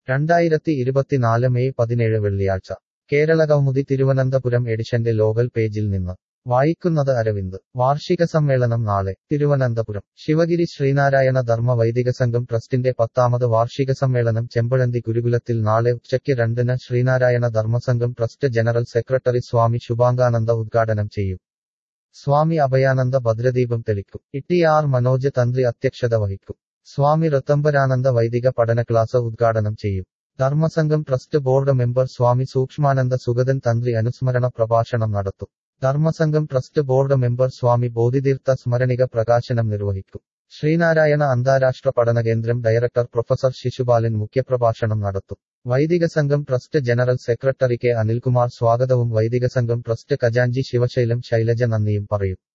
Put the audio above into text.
രണ്ടായിരത്തി ഇരുപത്തിനാല് മെയ് പതിനേഴ് വെള്ളിയാഴ്ച കേരള കൗമുദി തിരുവനന്തപുരം എഡിഷന്റെ ലോകൽ പേജിൽ നിന്ന് വായിക്കുന്നത് അരവിന്ദ് വാർഷിക സമ്മേളനം നാളെ തിരുവനന്തപുരം ശിവഗിരി ശ്രീനാരായണ ധർമ്മ വൈദിക സംഘം ട്രസ്റ്റിന്റെ പത്താമത് വാർഷിക സമ്മേളനം ചെമ്പഴന്തി ഗുരുകുലത്തിൽ നാളെ ഉച്ചയ്ക്ക് രണ്ടിന് Sreenarayana Dharmasangham trust general secretary Swami Subhangananda ഉദ്ഘാടനം ചെയ്യും സ്വാമി അഭയാനന്ദ ഭദ്രദീപം തെളിക്കും ഇ ആർ മനോജ് തന്ത്രി അധ്യക്ഷത വഹിക്കും സ്വാമി ഋത്തംബരാനന്ദ വൈദിക പഠന ക്ലാസ് ഉദ്ഘാടനം ചെയ്യും Dharmasangham trust board member Swami Sookshmananda Sugathan Thanthri അനുസ്മരണ പ്രഭാഷണം നടത്തും Dharmasangham trust board member Swami Bodhitheertha സ്മരണിക പ്രകാശനം നിർവഹിക്കും ശ്രീനാരായണ അന്താരാഷ്ട്ര പഠന കേന്ദ്രം ഡയറക്ടർ പ്രൊഫസർ ശിശുപാലൻ മുഖ്യപ്രഭാഷണം നടത്തും Vaidika Sangham trust general secretary K Anilkumar സ്വാഗതവും വൈദിക സംഘം ട്രസ്റ്റ് ഖജാൻജി ശിവശൈലം ശൈലജ നന്ദിയും പറയും